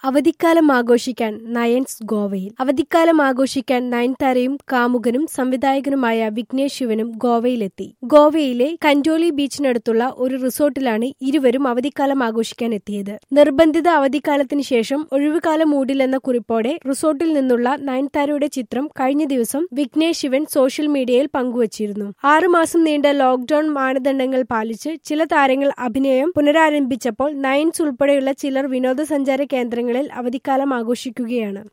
അവധിക്കാലം ആഘോഷിക്കാൻ നയൻസ് ഗോവയിൽ അവധിക്കാലം ആഘോഷിക്കാൻ നയൻതാരയും കാമുകനും സംവിധായകനുമായ വിഘ്നേഷ് ശിവനും ഗോവയിലെത്തി ഗോവയിലെ കൻഡോലി ബീച്ചിനടുത്തുള്ള ഒരു റിസോർട്ടിലാണ് ഇരുവരും അവധിക്കാലം ആഘോഷിക്കാൻ എത്തിയത് നിർബന്ധിത അവധിക്കാലത്തിന് ശേഷം ഒഴിവുകാല മൂഡിലെന്ന കുറിപ്പോടെ റിസോർട്ടിൽ നിന്നുള്ള നയൻതാരയുടെ ചിത്രം കഴിഞ്ഞ ദിവസം വിഘ്നേഷ് ശിവൻ സോഷ്യൽ മീഡിയയിൽ പങ്കുവച്ചിരുന്നു ആറുമാസം നീണ്ട ലോക്ഡൌൺ മാനദണ്ഡങ്ങൾ പാലിച്ച് ചില താരങ്ങൾ അഭിനയം പുനരാരംഭിച്ചപ്പോൾ നയൻസ് ഉൾപ്പെടെയുള്ള ചിലർ വിനോദസഞ്ചാര കേന്ദ്രങ്ങളിൽ അവധിക്കാലം ആഘോഷിക്കുകയാണ്